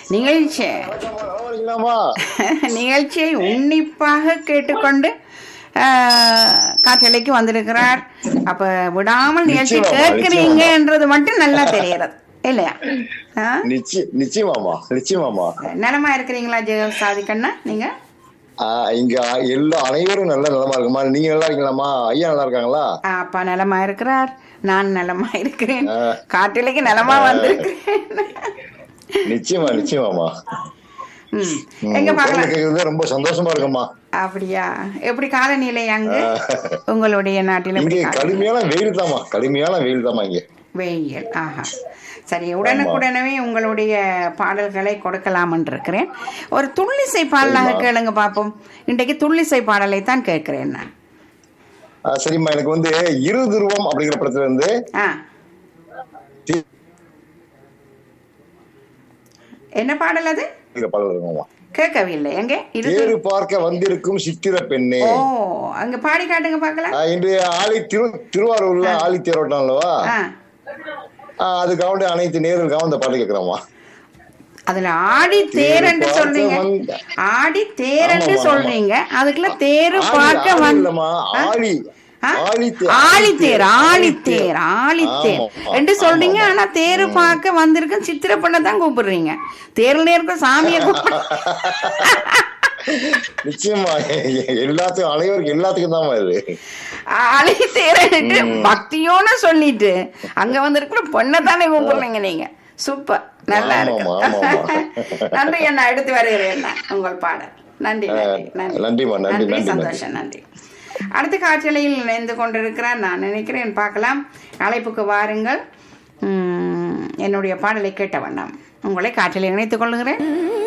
நிகழ்ச்சி இருக்கலாமா நிகழ்ச்சியை உன்னிப்பாக கேட்டுக்கொண்டு ஆஹ், காற்றலைக்கு வந்திருக்கிறார் அப்ப விடாமல் நிகழ்ச்சி நிச்சயமா, கேட்கிறீங்கன்றது மட்டும் நல்லா தெரியறது இல்லையா ஆ? நிச்சய நிச்சயமாமா நிச்சயமாமா நலமா இருக்கிறீங்களா ஜெய சாதிக்கண்ணா நீங்க ஆஹ் இங்க எல்லா அனைவரும் நல்ல நலமா இருக்குமா நீங்க நல்லா இருக்கீங்களாமா ஐயா நல்லா இருக்காங்களா ஆ, அப்பா நலமா இருக்கிறார் நான் நலமா இருக்கிறேன் ஆ. காட்டிலைக்கு நலமா வந்திருக்கிறேன் நிச்சயமா நிச்சயமாமா ம். ம், எங்க குரல் பார்க்கலாம் கேட்கறது ரொம்ப சந்தோஷமா இருக்குமா அப்படியா எப்படி காலநிலை அங்கு உங்களுடைய நாட்டில் எப்படி இங்க காலநிலை? கடுமையான வெயில் தாமா கடுமையான வெயில் தாமா இங்க வெயில் ஆஹா சரி உடனுக்குடனே உங்களுடைய பாடல்களை கொடுக்கலாம்னு இருக்கிறேன் ஒரு துள்ளிசை பாடலாக சரிம்மா. கேளுங்க பார்ப்போம் இன்றைக்கு துள்ளிசை பாடலை தான் கேட்கிறேன் நான் ஆஹ் சரிம்மா எனக்கு வந்து இரு துருவம் அப்படிங்கிற படத்துல இருந்து ஆ தி- என்ன பாடல் அது அப்படிங்கிற பாடல் இருக்குமாமா கேட்கவில்லை எங்க இது தேரு பார்க்க வந்திருக்கும் சித்திர பெண்ணே ஓ அங்க பாடி காட்டுங்க பார்க்கலாம் ஆஹ் இன்று ஆலி திரு திருவாரூர்ல ஆலி தேரோட்டம் அல்லவா ஆ ஆஹ் அதுக்காக அனைத்து நேர்களுக்காக அந்த பாட்டு கேட்கிறோமா அதுல ஆடி தேரண்டு பார்க்க சொல்றீங்க வந்த- ஆடி தேரண்டு ஆமாமா, சொல்றீங்க அதுக்குள்ள தேரு ஆலி- பார்க்க ஆலி வந்து இல்லம்மா, ஆலி ஆ? ஆலி தே- ஆழித்தேர் ஆழித்தேர் ஆழித்தேர் ஆமா, என்று சொல்றீங்க ஆமா. ஆனா தேரு பார்க்க வந்திருக்க சித்திர பண்ண தான் கூப்பிடுறீங்க தேர்ல இருக்க சாமியை கூப்பிடு நிச்சயமா எல்லாத்துக்கும் அனைவருக்கும் எல்லாத்துக்கும் தான் இது ஆழித்தேரன்ட்டு பக்தியோட சொல்லிட்டு அங்க வந்திருக்கிற பொண்ணை தானே கூப்பிடுறீங்க நீங்க சூப்பர் நல்லா இருக்கு ஆமாமா, ஆமாமா. நன்றி அண்ணா எடுத்து வருகிறேன் அண்ணா உங்கள் பாடல் நன்றி நன்றி நன்றி நன்றிம்மா, நன்றி, நன்றி நன்றி, சந்தோஷம் நன்றி அடுத்த காற்றலையில் இணைந்து கொண்டிருக்கிறார் நான் நினைக்கிறேன் பார்க்கலாம் அழைப்புக்கு வாருங்கள் உம், என்னுடைய பாடலை கேட்ட வேண்டாம் உங்களை காற்றில் இணைத்துக் கொள்கிறேன்